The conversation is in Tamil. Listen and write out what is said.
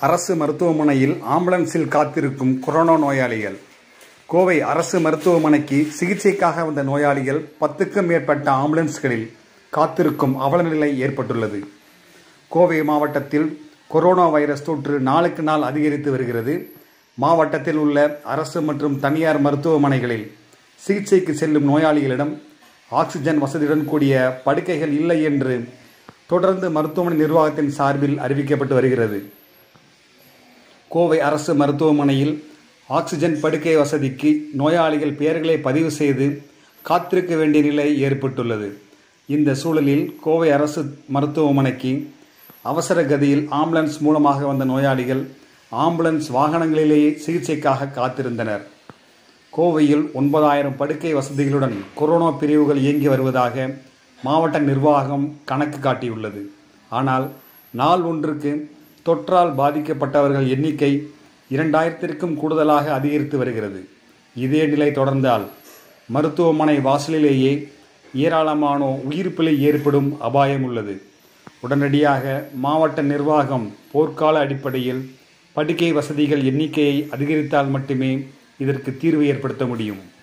அரசு மருத்துவமனையில் ஆம்புலன்ஸில் காத்திருக்கும் கொரோனா நோயாளிகள் கோவை அரசு மருத்துவமனைக்கு சிகிச்சைக்காக வந்த நோயாளிகள் பத்துக்கும் மேற்பட்ட ஆம்புலன்ஸ்களில் காத்திருக்கும் அவலநிலை ஏற்பட்டுள்ளது கோவை மாவட்டத்தில் கொரோனா வைரஸ் தொற்று நாளுக்கு நாள் அதிகரித்து வருகிறது மாவட்டத்தில் உள்ள அரசு மற்றும் தனியார் மருத்துவமனைகளில் சிகிச்சைக்கு செல்லும் நோயாளிகளிடம் ஆக்சிஜன் வசதியுடன் கூடிய படுக்கைகள் இல்லை என்று தொடர்ந்து மருத்துவமனை நிர்வாகத்தின் சார்பில் அறிவிக்கப்பட்டு வருகிறது கோவை அரசு மருத்துவமனையில் ஆக்சிஜன் படுக்கை வசதிக்கு நோயாளிகள் பெயர்களை பதிவு செய்து காத்திருக்க வேண்டிய நிலை ஏற்பட்டுள்ளது இந்த சூழலில் கோவை அரசு மருத்துவமனைக்கு அவசர கதியில் ஆம்புலன்ஸ் மூலமாக வந்த நோயாளிகள் ஆம்புலன்ஸ் வாகனங்களிலேயே சிகிச்சைக்காக காத்திருந்தனர் கோவையில் ஒன்பதாயிரம் படுக்கை வசதிகளுடன் கொரோனா பிரிவுகள் இயங்கி வருவதாக மாவட்ட நிர்வாகம் கணக்கு காட்டியுள்ளது ஆனால் நாள் ஒன்றுக்கு தொற்றால் பாதிக்கப்பட்டவர்கள் எண்ணிக்கை இரண்டாயிரத்திற்கும் கூடுதலாக அதிகரித்து வருகிறது இதே நிலை தொடர்ந்தால் மருத்துவமனை வாசலிலேயே ஏராளமானோ உயிர் பிழை ஏற்படும் அபாயம் உள்ளது உடனடியாக மாவட்ட நிர்வாகம் போர்க்கால அடிப்படையில் படுக்கை வசதிகள் எண்ணிக்கையை அதிகரித்தால் மட்டுமே இதற்கு தீர்வு ஏற்படுத்த முடியும்